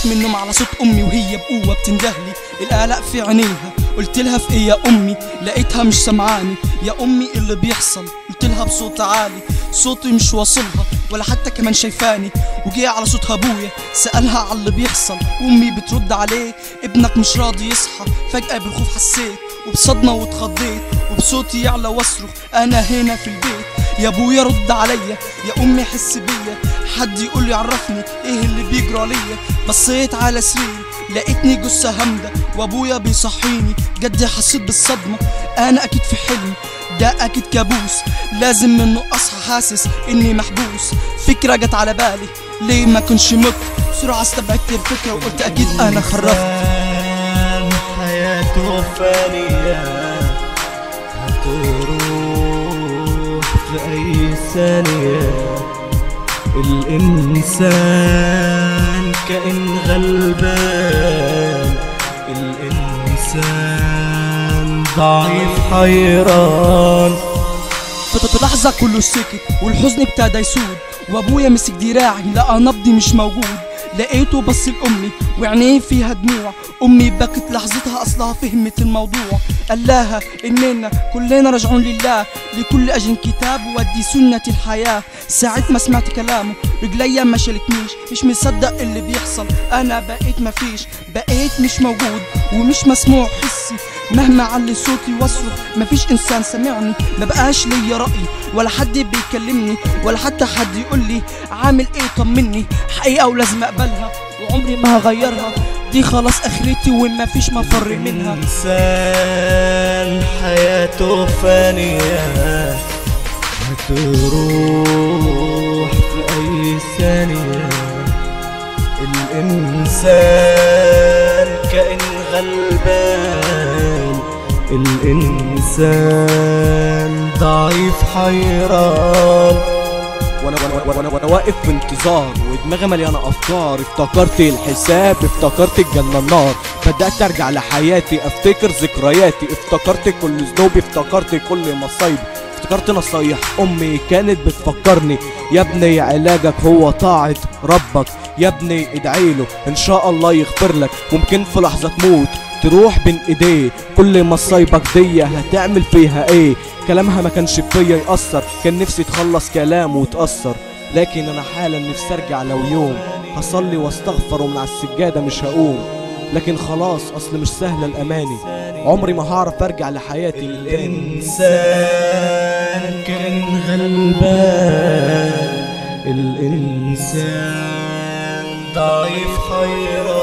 صحيت من النوم على صوت امي وهي بقوه بتندهلي القلق في عينيها قلت لها في ايه يا امي لقيتها مش سمعاني يا امي إيه اللي بيحصل قلت لها بصوت عالي صوتي مش واصلها ولا حتى كمان شايفاني وجي على صوتها ابويا سالها على اللي بيحصل امي بترد عليه ابنك مش راضي يصحى فجاه بالخوف حسيت وبصدمه واتخضيت وبصوتي يعلى واصرخ انا هنا في البيت يا ابويا رد عليا يا امي حس بيا حد يقول لي عرفني ايه اللي بيجرى ليا بصيت على سريري لقيتني جثه هامده وابويا بيصحيني جدي حسيت بالصدمه انا اكيد في حلم ده اكيد كابوس لازم منه اصحى حاسس اني محبوس فكره جت على بالي ليه ما كنش مت بسرعه استبعدت الفكره وقلت اكيد انا خرفت إنسان حياته فانية هتروح في أي ثانية الإنسان كائن غلبان الإنسان ضعيف حيران في لحظة كله سكت والحزن ابتدى يسود وابويا مسك دراعي لقى نبضي مش موجود لقيته بص لامي وعينيه فيها دموع امي بكت لحظتها اصلها فهمت الموضوع قال لها اننا كلنا راجعون لله لكل اجل كتاب ودي سنة الحياة ساعة ما سمعت كلامه رجليا ما شالتنيش مش مصدق اللي بيحصل انا بقيت مفيش بقيت مش موجود ومش مسموع حسي مهما علي صوتي واصرخ مفيش انسان سمعني ما بقاش ليا رأي ولا حد بيكلمني ولا حتى حد يقول لي عامل ايه طمني حقيقة ولازم اقبلها وعمري ما هغيرها دي خلاص اخرتي ومفيش مفر منها إنسان حياته فانية هتروح في أي ثانية الإنسان كائن غلبان الإنسان ضعيف حيران وانا وانا وانا, وأنا واقف في انتظار ودماغي مليانه افكار افتكرت الحساب افتكرت الجنه النار بدات ارجع لحياتي افتكر ذكرياتي افتكرت كل ذنوبي افتكرت كل مصايبي افتكرت نصايح امي كانت بتفكرني يا ابني علاجك هو طاعه ربك يا ابني ادعي له ان شاء الله يغفر لك ممكن في لحظه تموت تروح بين ايديه كل مصايبك دي هتعمل فيها ايه كلامها ما كانش فيا يأثر كان نفسي تخلص كلام وتأثر لكن انا حالا نفسي ارجع لو يوم هصلي واستغفر ومن على السجادة مش هقوم لكن خلاص اصل مش سهلة الاماني عمري ما هعرف ارجع لحياتي من تاني الإنسان كان غلبان الإنسان ضعيف حيران